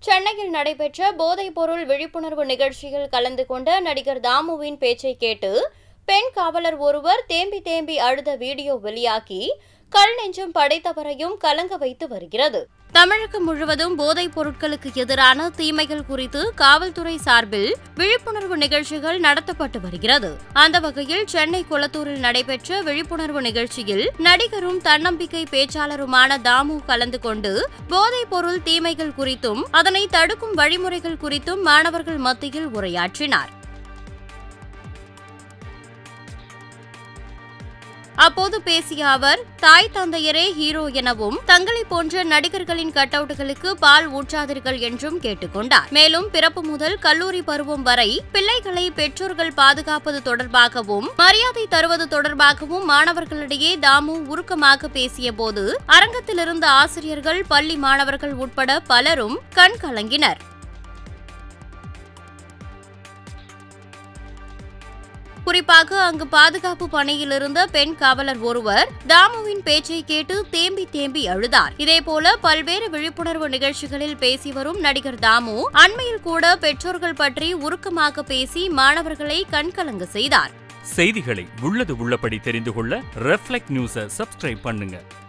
சென்னையில் நடைபெற்ற போதைப்பொருள் விழிப்புணர்வு நிகழ்ச்சியில் கலந்து கொண்ட நடிகர் தாமுவின் பேச்சை கேட்டு பெண் காவலர் ஒருவர் தேம்பி தேம்பி அழுத வீடியோ வெளியாகி கல் நெஞ்சம் படைத்தவரையும் கலங்க வைத்து வருகிறது தமிழகம் முழுவதும் போதைப் பொருட்களுக்கு எதிரான தீமைகள் குறித்து காவல்துறை சார்பில் விழிப்புணர்வு நிகழ்ச்சிகள் நடத்தப்பட்டு வருகிறது அந்த வகையில் சென்னை குளத்தூரில் நடைபெற்ற விழிப்புணர்வு நிகழ்ச்சியில் நடிகரும் தன்னம்பிக்கை பேச்சாளருமான தாமு கலந்து கொண்டு போதைப் பொருள் தீமைகள் குறித்தும் அதனை தடுக்கும் வழிமுறைகள் குறித்தும் மாணவர்கள் மத்தியில் உரையாற்றினார் அப்போது பேசிய அவர் தாய் தந்தையரே ஹீரோ எனவும் தங்களை போன்ற நடிகர்களின் கட்டவுட்டுகளுக்கு பால் ஊற்றாதீர்கள் என்றும் கேட்டுக்கொண்டார் மேலும் பிறப்பு முதல் கல்லூரி பருவம் வரை பிள்ளைகளை பெற்றோர்கள் பாதுகாப்பது தொடர்பாகவும் மரியாதை தருவது தொடர்பாகவும் மாணவர்களிடையே தாமு உருக்கமாக பேசிய போது அரங்கத்தில் இருந்த ஆசிரியர்கள் பள்ளி மாணவர்கள் உட்பட பலரும் கண் கலங்கினர் குறிப்பாக அங்கு பாதுகாப்பு பணியில் இருந்த பெண் காவலர் ஒருவர் தாமுவின் பேச்சை கேட்டு தேம்பி தேம்பி அழுதார் இதேபோல பல்வேறு விழிப்புணர்வு நிகழ்ச்சிகளில் பேசி வரும் நடிகர் தாமு அண்மையில் கூட பெற்றோர்கள் பற்றி உருக்கமாக பேசி மாணவர்களை கண்கலங்க செய்தார் செய்திகளை உள்ளது உள்ளபடி தெரிந்து கொள்ள ரெஃப்ளெக்ட் நியூஸை சப்ஸ்கிரைப் பண்ணுங்க